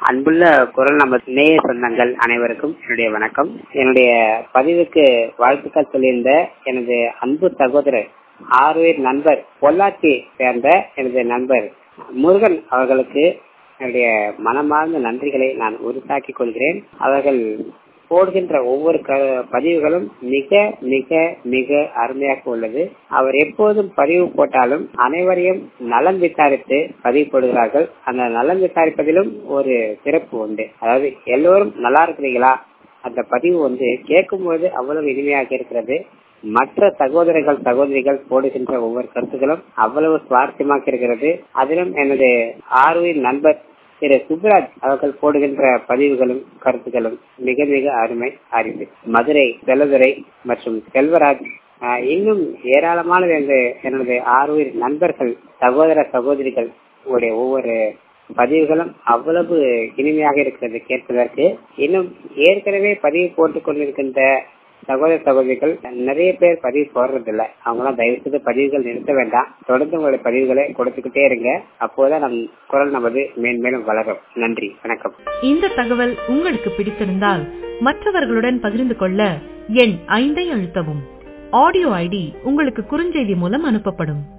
அன்புள்ள குரல் நம்ம நேய சொந்தங்கள் அனைவருக்கும் என்னுடைய வணக்கம் என்னுடைய பதிவுக்கு வாழ்த்துக்கள் சொல்லியிருந்த எனது அன்பு சகோதரர் ஆறுவேர் நண்பர் பொள்ளாச்சி சேர்ந்த எனது நண்பர் முருகன் அவர்களுக்கு என்னுடைய மனமார்ந்த நன்றிகளை நான் உறுத்தாக்கிக் கொள்கிறேன் அவர்கள் போடுகின்ற ஒவ்வொரு பதிவுகளும் மிக மிக மிக அருமையாக உள்ளது அவர் எப்போதும் பதிவு போட்டாலும் அனைவரையும் நலம் விசாரித்து பதிவு போடுகிறார்கள் அந்த நலம் விசாரிப்பதிலும் ஒரு சிறப்பு உண்டு அதாவது எல்லோரும் நல்லா இருக்கிறீங்களா அந்த பதிவு வந்து கேட்கும் போது அவ்வளவு இனிமையாக இருக்கிறது மற்ற சகோதரர்கள் சகோதரிகள் போடுகின்ற ஒவ்வொரு கருத்துக்களும் அவ்வளவு சுவாரஸ்யமாக இருக்கிறது அதிலும் எனது ஆர்வின் நண்பர் திரு சுப்ராஜ் அவர்கள் போடுகின்ற பதிவுகளும் கருத்துக்களும் மிக மிக அருமை அறிவு மதுரை செல்லதுரை மற்றும் செல்வராஜ் இன்னும் ஏராளமான எனது ஆறுயிர் நண்பர்கள் சகோதர சகோதரிகள் உடைய ஒவ்வொரு பதிவுகளும் அவ்வளவு இனிமையாக இருக்கிறது கேட்பதற்கு இன்னும் ஏற்கனவே பதிவு போட்டுக் கொண்டிருக்கின்ற சகோதர சகோதரிகள் நிறைய பேர் பதிவு போடுறதில்ல அவங்களாம் தயவு செய்து பதிவுகள் நிறுத்த வேண்டாம் தொடர்ந்து உங்களுடைய பதிவுகளை கொடுத்துக்கிட்டே இருங்க அப்போதான் நம் குரல் நமது மேன்மேலும் வளரும் நன்றி வணக்கம் இந்த தகவல் உங்களுக்கு பிடித்திருந்தால் மற்றவர்களுடன் பகிர்ந்து கொள்ள எண் ஐந்தை அழுத்தவும் ஆடியோ ஐடி உங்களுக்கு குறுஞ்செய்தி மூலம் அனுப்பப்படும்